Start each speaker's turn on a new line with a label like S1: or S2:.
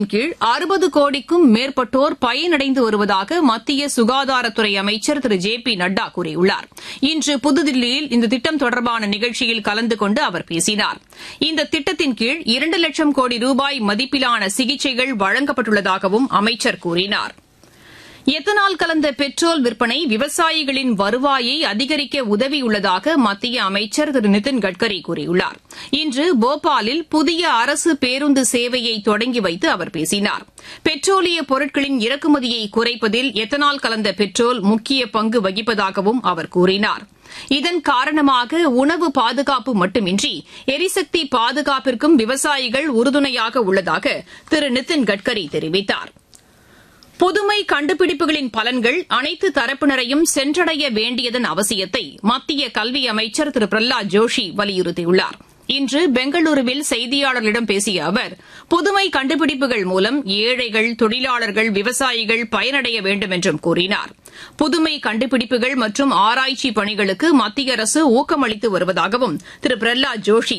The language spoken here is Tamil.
S1: கீழ் அறுபது கோடிக்கும் மேற்பட்டோர் பயனடைந்து வருவதாக மத்திய சுகாதாரத்துறை அமைச்சர் திரு ஜே பி நட்டா கூறியுள்ளார் இன்று புதுதில்லியில் இந்த திட்டம் தொடர்பான நிகழ்ச்சியில் கலந்து கொண்டு அவர் பேசினார் இந்த திட்டத்தின் கீழ் இரண்டு லட்சம் கோடி ரூபாய் மதிப்பிலான சிகிச்சைகள் வழங்கப்பட்டுள்ளதாகவும் அமைச்சர் கூறினார் எத்தனால் கலந்த பெட்ரோல் விற்பனை விவசாயிகளின் வருவாயை அதிகரிக்க உதவியுள்ளதாக மத்திய அமைச்சர் திரு நிதின் கட்கரி கூறியுள்ளார் இன்று போபாலில் புதிய அரசு பேருந்து சேவையை தொடங்கி வைத்து அவர் பேசினார் பெட்ரோலிய பொருட்களின் இறக்குமதியை குறைப்பதில் எத்தனால் கலந்த பெட்ரோல் முக்கிய பங்கு வகிப்பதாகவும் அவர் கூறினார் இதன் காரணமாக உணவு பாதுகாப்பு மட்டுமின்றி எரிசக்தி பாதுகாப்பிற்கும் விவசாயிகள் உறுதுணையாக உள்ளதாக திரு நிதின் கட்கரி தெரிவித்தாா் புதுமை கண்டுபிடிப்புகளின் பலன்கள் அனைத்து தரப்பினரையும் சென்றடைய வேண்டியதன் அவசியத்தை மத்திய கல்வி அமைச்சர் திரு பிரஹ்லாத் ஜோஷி வலியுறுத்தியுள்ளார் இன்று பெங்களூருவில் செய்தியாளர்களிடம் பேசிய அவர் புதுமை கண்டுபிடிப்புகள் மூலம் ஏழைகள் தொழிலாளர்கள் விவசாயிகள் பயனடைய வேண்டும் என்றும் கூறினார் புதுமை கண்டுபிடிப்புகள் மற்றும் ஆராய்ச்சி பணிகளுக்கு மத்திய அரசு ஊக்கமளித்து வருவதாகவும் திரு பிரஹ்லாத் ஜோஷி